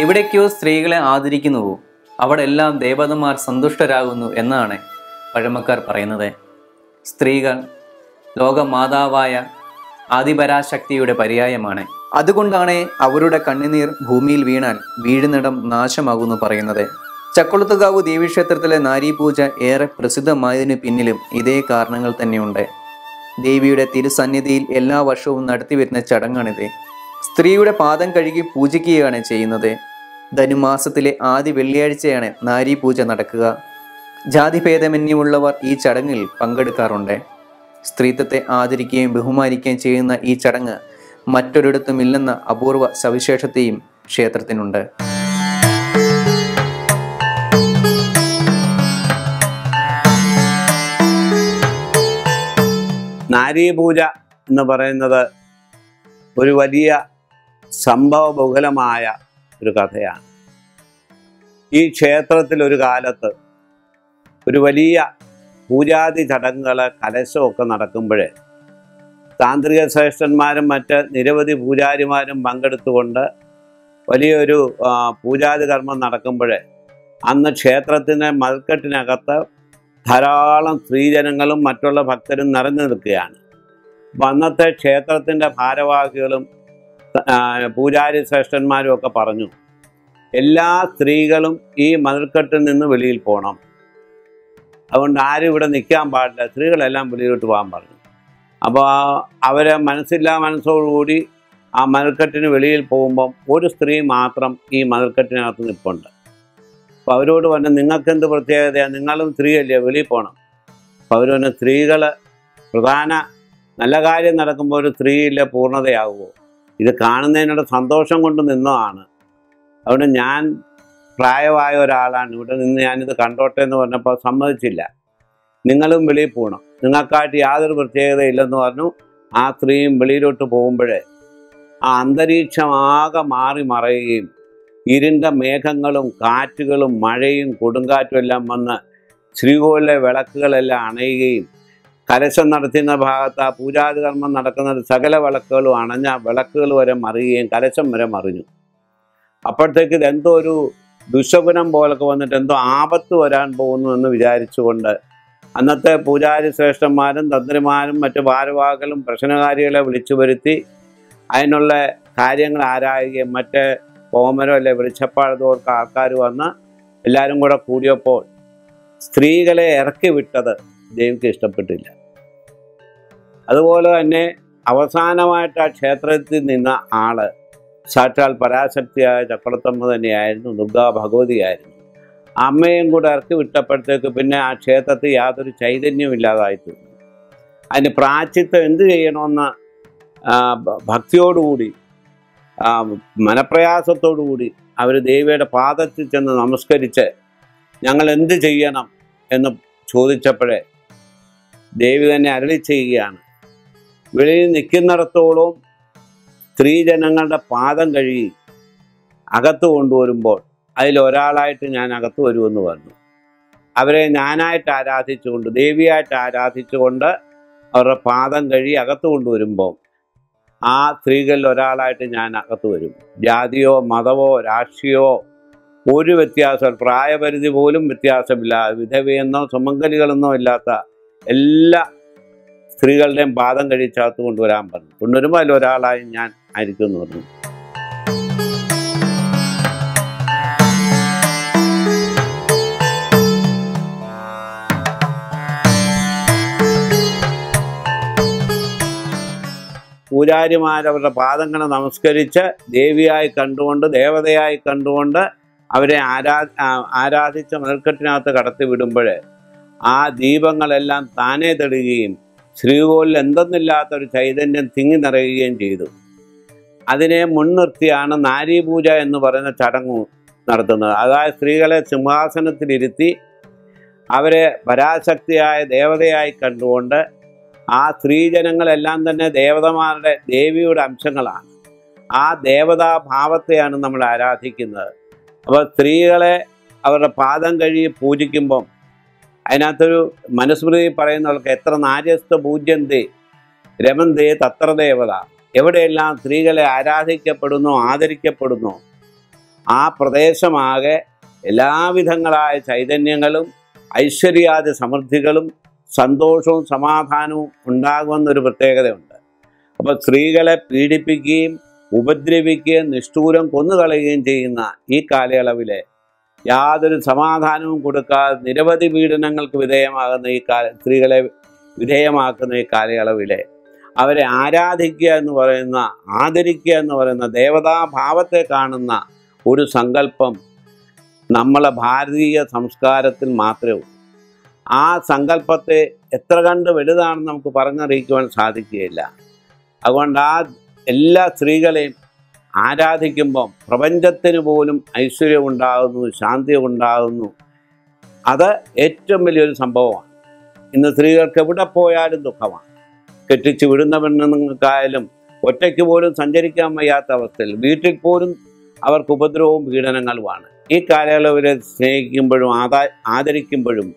എവിടേക്കോ സ്ത്രീകളെ ആദരിക്കുന്നുവോ അവിടെ എല്ലാം ദേവതമാർ സന്തുഷ്ടരാകുന്നു എന്നാണ് പഴമക്കാർ പറയുന്നത് സ്ത്രീകൾ ലോകമാതാവായ ആദിപരാശക്തിയുടെ പര്യായമാണ് അതുകൊണ്ടാണ് അവരുടെ കണ്ണുനീർ ഭൂമിയിൽ വീണാൽ വീഴുന്നിടം നാശമാകുന്നു പറയുന്നത് ചക്കുളത്തുകാവ് ദേവീക്ഷേത്രത്തിലെ നാരീപൂജ ഏറെ പ്രസിദ്ധമായതിനു പിന്നിലും ഇതേ കാരണങ്ങൾ തന്നെയുണ്ട് ദേവിയുടെ തിരുസന്നിധിയിൽ എല്ലാ വർഷവും നടത്തിവരുന്ന ചടങ്ങാണിത് സ്ത്രീയുടെ പാദം കഴുകി പൂജിക്കുകയാണ് ചെയ്യുന്നത് ധനുമാസത്തിലെ ആദ്യ വെള്ളിയാഴ്ചയാണ് നാരീപൂജ നടക്കുക ജാതിഭേദമന്യമുള്ളവർ ഈ ചടങ്ങിൽ പങ്കെടുക്കാറുണ്ട് സ്ത്രീത്വത്തെ ആദരിക്കുകയും ബഹുമാനിക്കുകയും ചെയ്യുന്ന ഈ ചടങ്ങ് മറ്റൊരിടത്തുമില്ലെന്ന അപൂർവ സവിശേഷതയും ക്ഷേത്രത്തിനുണ്ട് നാരീപൂജ എന്ന് പറയുന്നത് ഒരു വലിയ സംഭവബഹുലമായ ഒരു കഥയാണ് ഈ ക്ഷേത്രത്തിൽ ഒരു കാലത്ത് ഒരു വലിയ പൂജാതി ചടങ്ങുകൾ കലശമൊക്കെ നടക്കുമ്പോഴേ താന്ത്രിക ശ്രേഷ്ഠന്മാരും മറ്റ് നിരവധി പൂജാരിമാരും പങ്കെടുത്തുകൊണ്ട് വലിയൊരു ആ, പൂജാതി കർമ്മം നടക്കുമ്പോഴേ അന്ന് ക്ഷേത്രത്തിൻ്റെ മൽക്കെട്ടിനകത്ത് ധാരാളം സ്ത്രീജനങ്ങളും മറ്റുള്ള ഭക്തരും നിറഞ്ഞു നിൽക്കുകയാണ് അപ്പം അന്നത്തെ ക്ഷേത്രത്തിൻ്റെ ഭാരവാഹികളും ആ, പൂജാരി ശ്രേഷ്ഠന്മാരും ഒക്കെ പറഞ്ഞു എല്ലാ സ്ത്രീകളും ഈ മതിൽക്കെട്ടിൽ നിന്ന് വെളിയിൽ പോകണം അതുകൊണ്ട് ആരും ഇവിടെ നിൽക്കാൻ പാടില്ല സ്ത്രീകളെല്ലാം വെളിയിലോട്ട് പോകാൻ പറഞ്ഞു അപ്പോൾ അവരെ മനസ്സില്ലാ മനസ്സോടുകൂടി ആ മതിൽക്കെട്ടിന് വെളിയിൽ പോകുമ്പം ഒരു സ്ത്രീ മാത്രം ഈ മതിൽക്കെട്ടിനകത്ത് നിൽപ്പുണ്ട് അപ്പോൾ അവരോട് പറഞ്ഞു നിങ്ങൾക്ക് എന്ത് പ്രത്യേകതയാണ് നിങ്ങളും സ്ത്രീയല്ലേ വെളിയിൽ പോകണം അപ്പോൾ അവർ പറഞ്ഞു സ്ത്രീകൾ പ്രധാന നല്ല കാര്യം നടക്കുമ്പോൾ ഒരു സ്ത്രീയിലെ പൂർണ്ണതയാകുമോ ഇത് കാണുന്നതിനോട് സന്തോഷം കൊണ്ട് നിന്നതാണ് അതുകൊണ്ട് ഞാൻ പ്രായമായ ഒരാളാണ് ഇവിടെ നിന്ന് ഞാനിത് കണ്ടോട്ടെ എന്ന് പറഞ്ഞപ്പോൾ സമ്മതിച്ചില്ല നിങ്ങളും വെളിയിൽ പോകണം നിങ്ങൾക്കായിട്ട് യാതൊരു പ്രത്യേകതയില്ലെന്ന് പറഞ്ഞു ആ സ്ത്രീയും വെളിയിലോട്ട് പോകുമ്പോഴേ ആ അന്തരീക്ഷമാകെ മാറി മറയുകയും ഇരുണ്ട മേഘങ്ങളും കാറ്റുകളും മഴയും കൊടുങ്കാറ്റും എല്ലാം വന്ന് ശ്രീകോവിലെ വിളക്കുകളെല്ലാം അണയുകയും കലശം നടത്തുന്ന ഭാഗത്ത് ആ പൂജാതി കർമ്മം നടക്കുന്ന സകല വിളക്കുകളും അണഞ്ഞ വിളക്കുകൾ വരെ മറിയുകയും കലശം വരെ മറിഞ്ഞു അപ്പോഴത്തേക്ക് ഇത് എന്തോ ഒരു ദുശകുനം പോലൊക്കെ വന്നിട്ട് എന്തോ ആപത്ത് വരാൻ പോകുന്നു എന്ന് വിചാരിച്ചുകൊണ്ട് അന്നത്തെ പൂജാരി ശ്രേഷ്ഠന്മാരും തന്ത്രിമാരും മറ്റു ഭാരവാഹികളും പ്രശ്നകാരികളെ വിളിച്ചു വരുത്തി അതിനുള്ള കാര്യങ്ങൾ ആരായുകയും മറ്റ് കോമരോ അല്ലെ വെളിച്ചപ്പാടത്തോർക്ക് ആൾക്കാർ വന്ന് എല്ലാവരും കൂടെ കൂടിയപ്പോൾ സ്ത്രീകളെ ഇറക്കി വിട്ടത് ദേവിക്ക് ഇഷ്ടപ്പെട്ടില്ല അതുപോലെ തന്നെ അവസാനമായിട്ട് ആ ക്ഷേത്രത്തിൽ നിന്ന ആള് സാക്ഷാൽ പരാശക്തിയായ ചക്രത്തമ്മ തന്നെയായിരുന്നു ദുർഗാ ഭഗവതിയായിരുന്നു അമ്മയും കൂടെ ഇറക്കി വിട്ടപ്പോഴത്തേക്ക് പിന്നെ ആ ക്ഷേത്രത്തിൽ യാതൊരു ചൈതന്യവും ഇല്ലാതായി തീർന്നു അതിന് പ്രാച്ചിത്വം എന്ത് ചെയ്യണമെന്ന് ആ, ഭ- ഭക്തിയോടുകൂടി ആ, മനപ്രയാസത്തോടുകൂടി അവർ ദേവിയുടെ പാദത്തിൽ ചെന്ന് നമസ്കരിച്ച് ഞങ്ങൾ എന്ത് ചെയ്യണം എന്ന് ചോദിച്ചപ്പോഴേ ദേവി തന്നെ അരളി ചെയ്യുകയാണ് വെളിയിൽ നിൽക്കുന്നിടത്തോളം സ്ത്രീജനങ്ങളുടെ പാദം കഴുകി അകത്ത് കൊണ്ടുവരുമ്പോൾ അതിലൊരാളായിട്ട് ഞാൻ അകത്ത് വരുമെന്ന് പറഞ്ഞു അവരെ ഞാനായിട്ട് ആരാധിച്ചുകൊണ്ട് ദേവിയായിട്ട് ആരാധിച്ചുകൊണ്ട് അവരുടെ പാദം കഴുകി അകത്ത് കൊണ്ടുവരുമ്പോൾ ആ സ്ത്രീകളിൽ ഒരാളായിട്ട് ഞാൻ അകത്ത് വരും ജാതിയോ മതമോ രാഷ്ട്രീയമോ ഒരു വ്യത്യാസം പ്രായപരിധി പോലും വ്യത്യാസമില്ല വിധവയെന്നോ സുമംഗലികളെന്നോ ഇല്ലാത്ത എല്ലാ സ്ത്രീകളുടെയും പാദം കഴിച്ചകത്ത് കൊണ്ടുവരാൻ പറഞ്ഞു കൊണ്ടുവരുമ്പോൾ അതിലൊരാളായി ഞാൻ ആയിരിക്കും എന്ന് പറഞ്ഞു പൂജാരിമാരവരുടെ പാദങ്ങളെ നമസ്കരിച്ച് ദേവിയായി കണ്ടുകൊണ്ട് ദേവതയായി കണ്ടുകൊണ്ട് അവരെ ആരാ ആ, ആരാധിച്ച മതിൽക്കെട്ടിനകത്ത് കടത്തി വിടുമ്പോൾ ആ ദീപങ്ങളെല്ലാം താനേ തെളിയുകയും ശ്രീകോലിൽ എന്തെന്നില്ലാത്തൊരു ചൈതന്യം തിങ്ങി നിറയുകയും ചെയ്തു അതിനെ മുൻനിർത്തിയാണ് നാരീപൂജ എന്ന് പറയുന്ന ചടങ്ങ് നടത്തുന്നത് അതായത് സ്ത്രീകളെ സിംഹാസനത്തിലിരുത്തി അവരെ പരാശക്തിയായ ദേവതയായി കണ്ടുകൊണ്ട് ആ സ്ത്രീജനങ്ങളെല്ലാം തന്നെ ദേവതമാരുടെ ദേവിയുടെ അംശങ്ങളാണ് ആ ദേവതാഭാവത്തെയാണ് നമ്മൾ ആരാധിക്കുന്നത് അപ്പോൾ സ്ത്രീകളെ അവരുടെ പാദം കഴുകി പൂജിക്കുമ്പം അതിനകത്തൊരു മനുസ്മൃതി പറയുന്നവർക്ക് എത്ര നാര്യസ്ഥ പൂജ്യന്തേ രമന്തേ തത്ര ദേവത എവിടെയെല്ലാം സ്ത്രീകളെ ആരാധിക്കപ്പെടുന്നു ആദരിക്കപ്പെടുന്നു ആ പ്രദേശമാകെ എല്ലാവിധങ്ങളായ ചൈതന്യങ്ങളും ഐശ്വര്യാദി സമൃദ്ധികളും സന്തോഷവും സമാധാനവും ഉണ്ടാകുമെന്നൊരു പ്രത്യേകതയുണ്ട് അപ്പോൾ സ്ത്രീകളെ പീഡിപ്പിക്കുകയും ഉപദ്രവിക്കുകയും നിഷ്ഠൂരം കൊന്നുകളയുകയും ചെയ്യുന്ന ഈ കാലയളവിലെ യാതൊരു സമാധാനവും കൊടുക്കാതെ നിരവധി പീഡനങ്ങൾക്ക് വിധേയമാകുന്ന ഈ കാല സ്ത്രീകളെ വിധേയമാക്കുന്ന ഈ കാലയളവിലെ അവരെ ആരാധിക്കുക എന്ന് പറയുന്ന ആദരിക്കുക എന്ന് പറയുന്ന ദേവതാഭാവത്തെ കാണുന്ന ഒരു സങ്കല്പം നമ്മളെ ഭാരതീയ സംസ്കാരത്തിൽ മാത്രമേ ഉള്ളൂ ആ സങ്കല്പത്തെ എത്ര കണ്ട് വലുതാണെന്ന് നമുക്ക് പറഞ്ഞറിയിക്കുവാൻ സാധിക്കുകയില്ല അതുകൊണ്ട് ആ എല്ലാ സ്ത്രീകളെയും ആരാധിക്കുമ്പം പ്രപഞ്ചത്തിന് പോലും ഐശ്വര്യം ഉണ്ടാകുന്നു ശാന്തി ഉണ്ടാകുന്നു അത് ഏറ്റവും വലിയൊരു സംഭവമാണ് ഇന്ന് സ്ത്രീകൾക്ക് എവിടെ പോയാലും ദുഃഖമാണ് കെട്ടിച്ച് വിടുന്ന പെണ്ണുങ്ങൾക്കായാലും ഒറ്റയ്ക്ക് പോലും സഞ്ചരിക്കാൻ വയ്യാത്ത അവസ്ഥയിൽ വീട്ടിൽ പോലും അവർക്ക് ഉപദ്രവവും പീഡനങ്ങളുമാണ് ഈ കാലയളവിലെ സ്നേഹിക്കുമ്പോഴും ആദാ ആദരിക്കുമ്പോഴും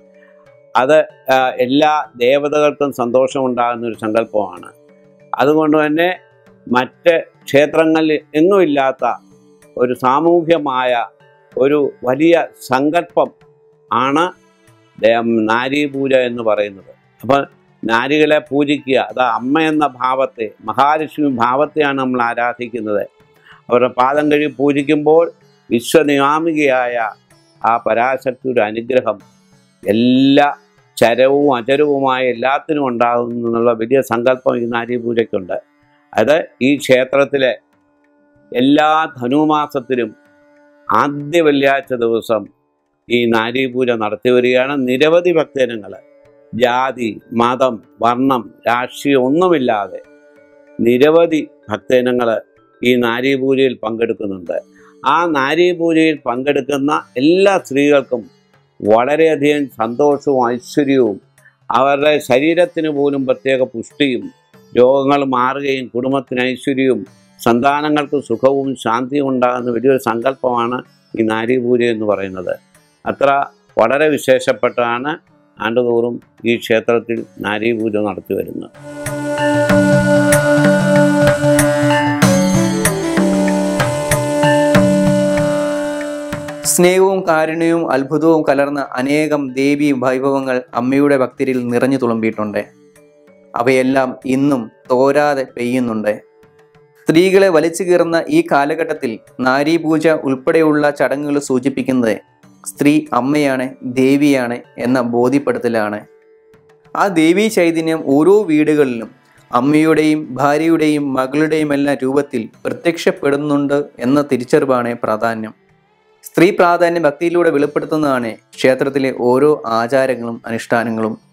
അത് ആ, എല്ലാ ദേവതകൾക്കും സന്തോഷം ഉണ്ടാകുന്ന ഒരു സങ്കല്പമാണ് അതുകൊണ്ട് തന്നെ മറ്റ് ക്ഷേത്രങ്ങളിൽ എങ്ങുമില്ലാത്ത ഒരു സാമൂഹ്യമായ ഒരു വലിയ സങ്കല്പം ആണ് ദേ- നാരീപൂജ എന്ന് പറയുന്നത് അപ്പം നാരികളെ പൂജിക്കുക അത് അമ്മ എന്ന ഭാവത്തെ മഹാലക്ഷ്മി ഭാവത്തെയാണ് നമ്മൾ ആരാധിക്കുന്നത് അവരുടെ പാദം കഴുകി പൂജിക്കുമ്പോൾ വിശ്വനിയാമികയായ ആ പരാശക്തിയുടെ അനുഗ്രഹം എല്ലാ ചരവും അചരവുമായ എല്ലാത്തിനും ഉണ്ടാകുന്നു എന്നുള്ള വലിയ സങ്കല്പം ഈ നാരീപൂജയ്ക്കുണ്ട് അത് ഈ ക്ഷേത്രത്തിലെ എല്ലാ ധനുമാസത്തിലും ആദ്യ വെള്ളിയാഴ്ച ദിവസം ഈ നാരീപൂജ നടത്തി വരികയാണ് നിരവധി ഭക്തജനങ്ങൾ ജാതി മതം വർണ്ണം രാഷ്ട്രീയം ഒന്നുമില്ലാതെ നിരവധി ഭക്തജനങ്ങൾ ഈ നാരീപൂജയിൽ പങ്കെടുക്കുന്നുണ്ട് ആ നാരീപൂജയിൽ പങ്കെടുക്കുന്ന എല്ലാ സ്ത്രീകൾക്കും വളരെയധികം സന്തോഷവും ഐശ്വര്യവും അവരുടെ ശരീരത്തിന് പോലും പ്രത്യേക പുഷ്ടിയും രോഗങ്ങൾ മാറുകയും കുടുംബത്തിന് ഐശ്വര്യവും സന്താനങ്ങൾക്ക് സുഖവും ശാന്തിയും ഉണ്ടാകുന്ന വലിയൊരു സങ്കല്പമാണ് ഈ നാരീപൂജ എന്ന് പറയുന്നത് അത്ര വളരെ വിശേഷപ്പെട്ടാണ് ആണ്ടുതോറും ഈ ക്ഷേത്രത്തിൽ നാരീപൂജ നടത്തി വരുന്നത് സ്നേഹവും കാരുണ്യവും അത്ഭുതവും കലർന്ന അനേകം ദേവി വൈഭവങ്ങൾ അമ്മയുടെ ഭക്തരിൽ നിറഞ്ഞു തുളുമ്പിയിട്ടുണ്ട് അവയെല്ലാം ഇന്നും തോരാതെ പെയ്യുന്നുണ്ട് സ്ത്രീകളെ വലിച്ചു കീറുന്ന ഈ കാലഘട്ടത്തിൽ നാരീപൂജ ഉൾപ്പെടെയുള്ള ചടങ്ങുകൾ സൂചിപ്പിക്കുന്നത് സ്ത്രീ അമ്മയാണ് ദേവിയാണ് എന്ന ബോധ്യപ്പെടുത്തലാണ് ആ ദേവീ ചൈതന്യം ഓരോ വീടുകളിലും അമ്മയുടെയും ഭാര്യയുടെയും മകളുടെയും എല്ലാം രൂപത്തിൽ പ്രത്യക്ഷപ്പെടുന്നുണ്ട് എന്ന തിരിച്ചറിവാണ് പ്രാധാന്യം സ്ത്രീ പ്രാധാന്യം ഭക്തിയിലൂടെ വെളിപ്പെടുത്തുന്നതാണ് ക്ഷേത്രത്തിലെ ഓരോ ആചാരങ്ങളും അനുഷ്ഠാനങ്ങളും